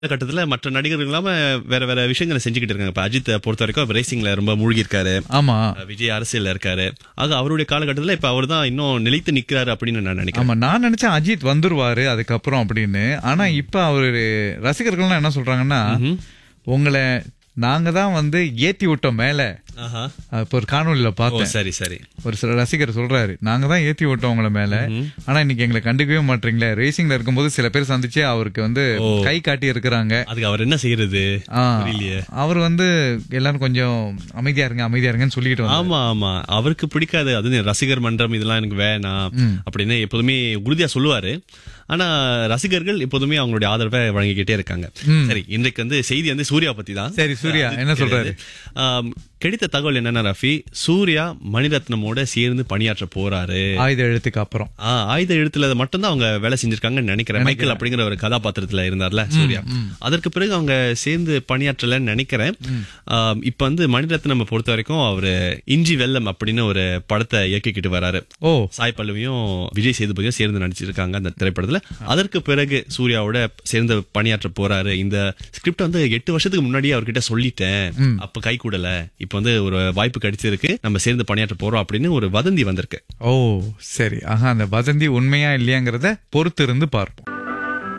கட்டத்துல மற்ற நடிகர்கள் இல்லாம வேற வேற விஷயங்களை செஞ்சுக்கிட்டு இருக்காங்க இப்ப அஜித் பொறுத்த வரைக்கும் ரேசிங்ல ரொம்ப மூழ்கி இருக்காரு ஆமா விஜய் அரசியல்ல இருக்காரு ஆக அவருடைய காலகட்டத்துல இப்ப அவர் தான் இன்னும் நிலைத்து நிக்கிறாரு அப்படின்னு நான் நினைக்கிறேன் ஆமா நான் நினைச்சேன் அஜித் வந்துருவாரு அதுக்கப்புறம் அப்படின்னு ஆனா இப்ப அவரு ரசிகர்கள்லாம் என்ன சொல்றாங்கன்னா உங்களை நாங்க தான் வந்து ஏத்தி விட்டோம் மேல ஆஹா. இப்ப ஒரு காணொலியில ஓ பார்த்தேன் சரி சரி ஒரு சில ரசிகர் சொல்றாரு நாங்க தான் ஏத்தி விட்டோம் உங்களை மேல ஆனா இன்னைக்கு எங்களை கண்டுக்கவே மாட்டீங்களே ரேசிங்ல இருக்கும்போது சில பேர் சந்திச்சு அவருக்கு வந்து கை காட்டி இருக்கிறாங்க அதுக்கு அவர் என்ன செய்யறது ஆ, புரியலையே அவர் வந்து எல்லாரும் கொஞ்சம் அமைதியா இருங்க அமைதியா இருங்கன்னு சொல்லிட்டு வந்தாரு. ஆமா ஆமா அவருக்கு பிடிக்காது அது ரசிகர் மன்றம் இதெல்லாம் எனக்கு வேணாம் அப்படின்னு எப்போதுமே உறுதியா சொல்லுவாரு ஆனா ரசிகர்கள் எப்போதுமே அவங்களுடைய ஆதரவை வழங்கிக்கிட்டே இருக்காங்க சரி இன்றைக்கு வந்து செய்தி வந்து சூர்யா பத்தி தான் சரி சூர்யா என்ன சொல்றாரு ஆம், கிடைத்த தகவல் என்னன்னா ரஃபி சூர்யா மணிரத்னமோட சேர்ந்து பணியாற்ற போறாரு ஆயுத எழுத்துக்கு அப்புறம் ஆ, ஆயுத எழுத்துல மட்டும்தான் அவங்க வேலை செஞ்சிருக்காங்கன்னு நினைக்கிறேன் மைக்கேல் அப்படிங்கிற ஒரு கதாபாத்திரத்துல இருந்தார்ல சூர்யா அதற்கு பிறகு அவங்க சேர்ந்து பணியாற்றலன்னு நினைக்கிறேன் ஆம், இப்ப வந்து மணிரத்னம் பொறுத்த வரைக்கும் அவரு இஞ்சி வெள்ளம் அப்படின்னு ஒரு படத்தை இயக்கிக்கிட்டு வராரு ஓ சாய் பல்லவியும் விஜய் சேதுபதியும் சேர்ந்து நடிச்சிருக்காங்க அந்த திரைப்படத்துல அதற்கு பிறகு சூர்யாவோட சேர்ந்து பணியாற்ற போறாரு இந்த ஸ்கிரிப்ட் வந்து எட்டு வருஷத்துக்கு முன்னாடியே அவர்கிட்ட சொல்லிட்டேன் அப்ப கை கூடல இப்ப வந்து ஒரு வாய்ப்பு கிடைச்சிருக்கு நம்ம சேர்ந்து பணியாற்ற போறோம் அப்படின்னு ஒரு வதந்தி வந்திருக்கு ஓ சரி ஆஹா அந்த வதந்தி உண்மையா இல்லையாங்கிறத பொறுத்து இருந்து பார்ப்போம்